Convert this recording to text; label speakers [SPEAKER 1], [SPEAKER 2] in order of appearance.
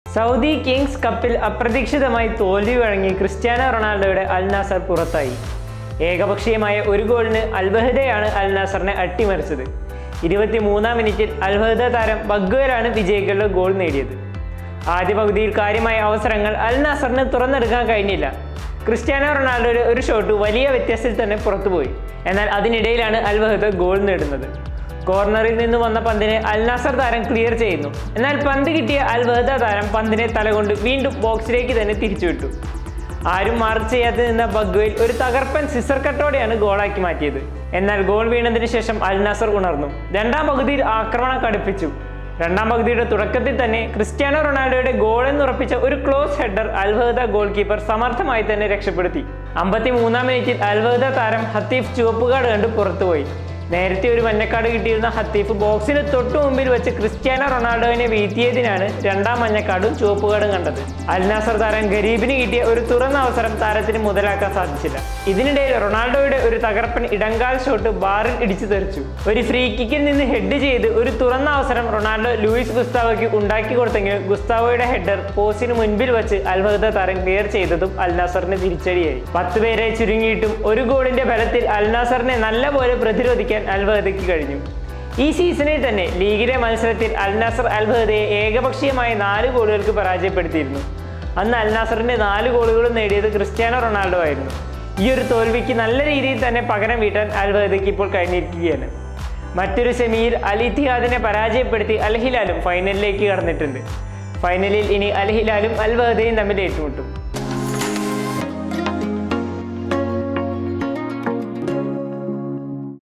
[SPEAKER 1] Saudi Kings കപ്പിൽ അപ്രതീക്ഷിതമായി തോൽവി വഴങ്ങി ക്രിസ്ത്യാനോ റൊണാൾഡോയുടെ അൽ നാസർ പുറത്തായി ഏകപക്ഷീയമായ ഒരു ഗോളിന് അൽബഹദയാണ് അൽ നാസറിനെ അട്ടിമറിച്ചത് ഇരുപത്തിമൂന്നാം മിനിറ്റിൽ അൽബഹദ താരം ബഗ്വേലാണ് വിജയികളുടെ ഗോൾ നേടിയത് ആദ്യ പകുതിയിൽ കാര്യമായ അവസരങ്ങൾ അൽ നാസറിന് തുറന്നെടുക്കാൻ കഴിഞ്ഞില്ല ക്രിസ്ത്യാനോ റൊണാൾഡോയുടെ ഒരു ഷോട്ട് വലിയ വ്യത്യാസത്തിൽ തന്നെ പുറത്തുപോയി എന്നാൽ അതിനിടയിലാണ് അൽബഹദ ഗോൾ നേടുന്നത് കോർണറിൽ നിന്ന് വന്ന പന്തിനെ അൽ നാസർ താരം ക്ലിയർ ചെയ്യുന്നു എന്നാൽ പന്ത് കിട്ടിയ അൽ വഹദ താരം പന്തിനെ തലകൊണ്ട് വീണ്ടും ബോക്സിലേക്ക് തന്നെ തിരിച്ചുവിട്ടു ആരും മാർക്ക് ചെയ്യാതെ നിന്ന ബഗ്വയിൽ ഒരു തകർപ്പൻ സിസർ കട്ടോടെയാണ് ഗോളാക്കി മാറ്റിയത് എന്നാൽ ഗോൾ വീണതിന് ശേഷം അൽ നാസർ ഉണർന്നു രണ്ടാം പകുതിയിൽ ആക്രമണം കടുപ്പിച്ചു രണ്ടാം പകുതിയുടെ തുടക്കത്തിൽ തന്നെ ക്രിസ്ത്യാനോ റൊണാൾഡോയുടെ ഗോൾ എന്നുറപ്പിച്ച ഒരു close header Al Wahda goalkeeper സമർത്ഥമായി തന്നെ രക്ഷപ്പെടുത്തി അമ്പത്തി മൂന്നാം മിനിറ്റിൽ അൽവഹദ താരം ഹത്തീഫ് ചുവപ്പുകാട് കണ്ട് പുറത്തുപോയി നേരത്തെ ഒരു മഞ്ഞക്കാട് കിട്ടിയിരുന്ന ഹത്തീഫ് ബോക്സിന് തൊട്ടു മുമ്പിൽ വെച്ച് ക്രിസ്ത്യാനോ റൊണാൾഡോവിനെ വീഴ്ത്തിയതിനാണ് രണ്ടാം മഞ്ഞക്കാടും ചുവപ്പുകാടും കണ്ടത് അൽനാസർ താരം ഗരീബിന് കിട്ടിയ ഒരു തുറന്ന അവസരം താരത്തിന് മുതലാക്കാൻ സാധിച്ചില്ല ഇതിനിടയിൽ റൊണാൾഡോയുടെ ഒരു തകർപ്പൻ ഇടങ്കാൽ ഷോട്ട് ബാറിൽ ഇടിച്ചു തെറിച്ചു ഒരു ഫ്രീ കിക്കിൽ നിന്ന് ഹെഡ് ചെയ്ത് ഒരു തുറന്ന അവസരം റൊണാൾഡോ ലൂയിസ് ഗുസ്താവോയ്ക്ക് ഉണ്ടാക്കി കൊടുത്തെങ്കിലും ഗുസ്താവോയുടെ ഹെഡർ പോസ്റ്റിന് മുൻപിൽ വെച്ച് അൽവഹദ താരം ക്ലിയർ ചെയ്തതും അൽനാസറിന് തിരിച്ചടിയായി പത്ത് പേരെ ചുരുങ്ങിയിട്ടും ഒരു ഗോളിന്റെ ബലത്തിൽ അൽനാസറിനെ നല്ലപോലെ പ്രതിരോധിക്കാൻ അൽവഹദയ്ക്ക് കഴിഞ്ഞു ഈ സീസണിൽ തന്നെ ലീഗിലെ മത്സരത്തിൽ അൽനാസർ അൽബഹദയെ ഏകപക്ഷീയമായ നാല് ഗോളുകൾക്ക് പരാജയപ്പെടുത്തിയിരുന്നു അന്ന് അൽനാസറിന്റെ നാല് ഗോളുകളും നേടിയത് ക്രിസ്ത്യാനോ റൊണാൾഡോ ആയിരുന്നു ഈ ഒരു തോൽവിക്ക് നല്ല രീതിയിൽ തന്നെ പകരം വീട്ടാൻ അൽബഹദയ്ക്ക് ഇപ്പോൾ കഴിഞ്ഞിരിക്കുകയാണ് മറ്റൊരു സെമിയിൽ അൽ ഇത്തിഹാദിനെ പരാജയപ്പെടുത്തി അൽ ഹിലാലും ഫൈനലിലേക്ക് കടന്നിട്ടുണ്ട് ഫൈനലിൽ ഇനി അൽ ഹിലാലും അൽ ബഹദയും തമ്മിൽ ഏറ്റുമുട്ടും